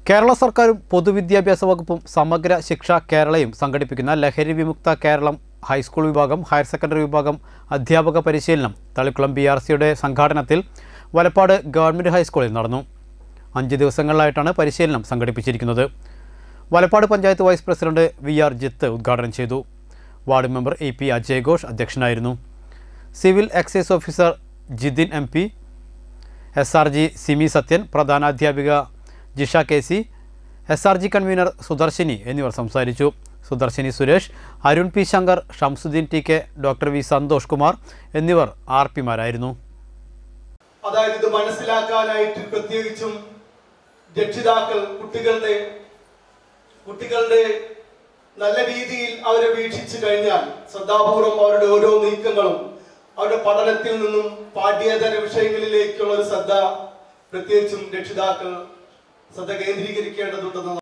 കേരള സർക്കാരും പൊതുവിദ്യാഭ്യാസ വകുപ്പും സമഗ്ര ശിക്ഷ കേരളയും സംഘടിപ്പിക്കുന്ന ലഹരി വിമുക്ത കേരളം ഹൈസ്കൂൾ വിഭാഗം ഹയർ സെക്കൻഡറി വിഭാഗം അധ്യാപക പരിശീലനം തളിക്കുളം ബി ആർ സിയുടെ സംഘാടനത്തിൽ വലപ്പാട് ഗവൺമെൻറ് ഹൈസ്കൂളിൽ നടന്നു അഞ്ച് ദിവസങ്ങളിലായിട്ടാണ് പരിശീലനം സംഘടിപ്പിച്ചിരിക്കുന്നത് Valappad panchayat vice president V R Jith ഉദ്ഘാടനം ചെയ്തു ward member A P Ajay Ghosh അധ്യക്ഷനായിരുന്നു civil excise officer Jithin M P S R G Simi Sathyan പ്രധാനാധ്യാപിക Jisha K C S R G convener Sudarshini എന്നിവർ സംസാരിച്ചു Sudarshini Suresh Arun P Shankar Shamsuddin T K doctor V Santhosh Kumar എന്നിവർ ആർ പിമാരായിരുന്നു അതായത് ഇത് മനസ്സിലാക്കാനായിട്ട് പ്രത്യേകിച്ചും രക്ഷിതാക്കൾ കുട്ടികളുടെ കുട്ടികളുടെ നല്ല രീതിയിൽ അവരെ വീക്ഷിച്ചു കഴിഞ്ഞാൽ ശ്രദ്ധാപൂർവം അവരുടെ ഓരോ നീക്കങ്ങളും അവരുടെ പഠനത്തിൽ നിന്നും പാഠ്യേതര വിഷയങ്ങളിലേക്കുള്ള ഒരു ശ്രദ്ധ പ്രത്യേകിച്ചും രക്ഷിതാക്കൾ ശ്രദ്ധ കേന്ദ്രീകരിക്കേണ്ടതുണ്ടെന്ന്